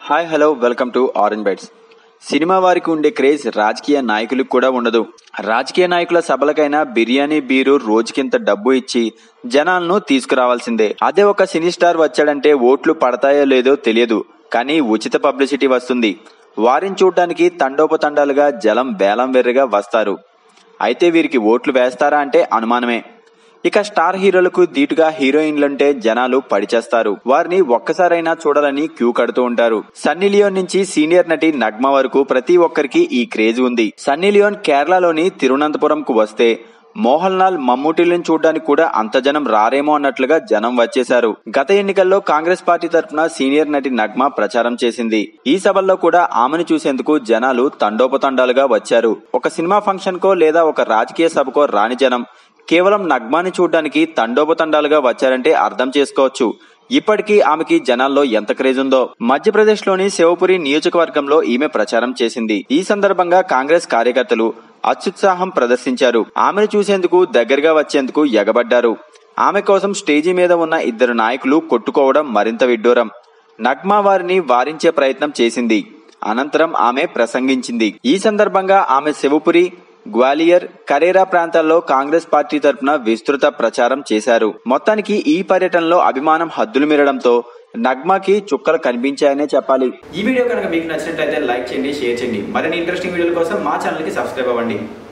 hi hello welcome to orange bytes cinema వారికి ఉండే craze రాజకీయ నాయకులకు కూడా ఉండదు రాజకీయ నాయకుల సభలకైనా బిర్యానీ బీరు రోజుకింత డబ్బు ఇచ్చి జనాలను తీసుకురావాల్సిందే అదే ఒక సినీ స్టార్ వచ్చాడంటే ఓట్లు పడతాయో లేదో తెలియదు కానీ ఉచిత పబ్లిసిటీ వస్తుంది వారిని చూడడానికి తండోపతండాలుగా జలం వేలం వెర్రిగా వస్తారు అయితే వీరికి ఓట్లు వేస్తారా అంటే అనుమానమే ఇక స్టార్ హీరోలకు ధీటుగా హీరోయిన్లుంటే జనాలు పడిచేస్తారు వారిని ఒక్కసారైనా చూడాలని క్యూ కడుతూ ఉంటారు సన్నీ లియోన్ నుంచి సీనియర్ నటి నగ్మ వరకు ప్రతి ఒక్కరికి ఈ క్రేజ్ ఉంది సన్నీ లియోన్ కేరళలోని తిరువనంతపురంకు వస్తే మోహన్ లాల్ మమ్మూటిలను చూడడానికి కూడా అంత జనం రారేమో అన్నట్లుగా జనం వచ్చేశారు గత ఎన్నికల్లో కాంగ్రెస్ పార్టీ తరఫున సీనియర్ నటి నగ్మ ప్రచారం చేసింది ఈ సభల్లో కూడా ఆమెను చూసేందుకు జనాలు తండోపతండాలుగా వచ్చారు ఒక సినిమా ఫంక్షన్ కో లేదా ఒక రాజకీయ సభకో రాని జనం కేవలం నగ్మాని చూడడానికి తండోపతండాలుగా వచ్చారంటే అర్థం చేసుకోవచ్చు ఇప్పటికీ ఆమెకి జనాల్లో ఎంత క్రేజ్ ఉందో మధ్యప్రదేశ్ లోని శివపురి నియోజకవర్గంలో ఈమె ప్రచారం చేసింది ఈ సందర్భంగా కాంగ్రెస్ కార్యకర్తలు అత్యుత్సాహం ప్రదర్శించారు ఆమెను చూసేందుకు దగ్గరగా వచ్చేందుకు ఎగబడ్డారు ఆమె కోసం స్టేజీ మీద ఉన్న ఇద్దరు నాయకులు కొట్టుకోవడం మరింత విడ్డూరం నగ్మా వారిని వారించే ప్రయత్నం చేసింది అనంతరం ఆమె ప్రసంగించింది ఈ సందర్భంగా ఆమె శివపురి గ్వాలియర్ కరేరా ప్రాంతాల్లో కాంగ్రెస్ పార్టీ తరఫున విస్తృత ప్రచారం చేశారు మొత్తానికి ఈ పర్యటనలో అభిమానం హద్దులు మీరడంతో నగ్మాకి చుక్కలు కనిపించాయనే చెప్పాలి ఈ వీడియో కనుక మీకు నచ్చినట్లయితే లైక్ చేయండి షేర్ చేయండి మరిన్ని ఇంట్రెస్టింగ్ వీడియోల కోసం మా ఛానల్కి సబ్స్క్రైబ్ అవ్వండి